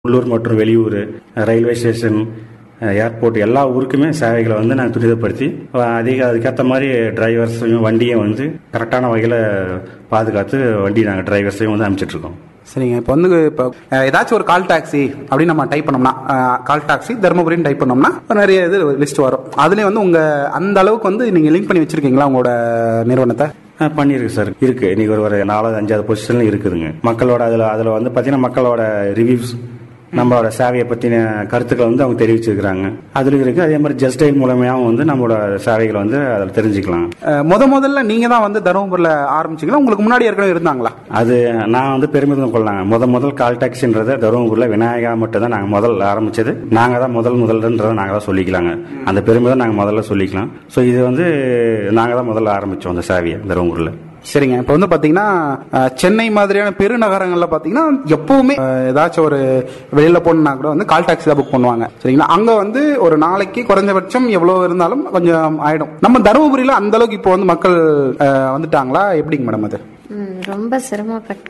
உள்ளூர் மற்றும் வெளியூர் ரயில்வே ஸ்டேஷன் ஏர்போர்ட் எல்லா ஊருக்குமே சேவைகளை வந்து நாங்கள் துரிதப்படுத்தி அதிக அதுக்கேற்ற மாதிரி டிரைவர்ஸையும் வண்டியும் வந்து கரெக்டான வகையில் பாதுகாத்து வண்டி நாங்கள் டிரைவர்ஸையும் வந்து அனுப்பிச்சிட்ருக்கோம் சரிங்க இப்போ வந்து இப்போ அஹ், ஏதாச்சும் ஒரு கால் டாக்ஸி அப்படின்னு நம்ம டைப் பண்ணோம்னா அஹ், கால் டாக்ஸி தருமபுரின்னு டைப் பண்ணோம்னா நிறைய இது லிஸ்ட் வரும் அதுலேயே வந்து உங்கள் அந்த அளவுக்கு வந்து நீங்கள் லிங்க் பண்ணி வச்சிருக்கீங்களா உங்களோட நிறுவனத்தை ஆ, பண்ணியிருக்கு சார் இருக்கு இன்னைக்கு ஒரு ஒரு நாலாவது அஞ்சாவது பொசிஷன்ல இருக்குதுங்க மக்களோட அதுல அதுல வந்து பாத்தீங்கன்னா மக்களோட ரிவ்யூஸ் நம்மளோட சேவையை பத்தின கருத்துக்களை வந்து அவங்க தெரிவிச்சிருக்கிறாங்க அதுலயும் இருக்கு அதே மாதிரி ஜஸ்டைல் மூலமாவும் வந்து நம்மளோட சேவைகளை வந்து அதில் தெரிஞ்சுக்கலாம் அஹ், முத முதல்ல நீங்கள் தான் வந்து தருமபுரியில் ஆரம்பிச்சிங்களா உங்களுக்கு முன்னாடி ஏற்கனவே இருந்தாங்களா அது நான் வந்து பெருமிதம் கொள்ளாங்க முத முதல் கால் டாக்ஸின்றத தருமபுரியில் விநாயகா மட்டும் தான் நாங்கள் முதல்ல ஆரம்பிச்சது நாங்கள் தான் முதல் முதல்ன்றதை நாங்கள் தான் சொல்லிக்கலாங்க அந்த பெருமிதம் நாங்கள் முதல்ல சொல்லிக்கலாம் ஸோ இது வந்து நாங்கள் தான் முதல்ல ஆரம்பித்தோம் அந்த சேவையை தருமபுரியில் சரிங்க இப்போ வந்து பார்த்தீங்கன்னா அஹ், சென்னை மாதிரியான பெருநகரங்களில் பார்த்தீங்கன்னா எப்பவுமே அஹ், ஏதாச்சும் ஒரு வெளியில போகணுன்னா கூட வந்து கால் டாக்ஸி தான் புக் பண்ணுவாங்க சரிங்களா அங்கே வந்து ஒரு நாளைக்கு குறைஞ்சபட்சம் எவ்வளோ இருந்தாலும் கொஞ்சம் ஆயிடும் நம்ம தருமபுரியில் அந்த அளவுக்கு இப்போ வந்து மக்கள் அஹ், வந்துட்டாங்களா எப்படிங்க மேடம் அது ம், ரொம்ப சிரமப்பட்டு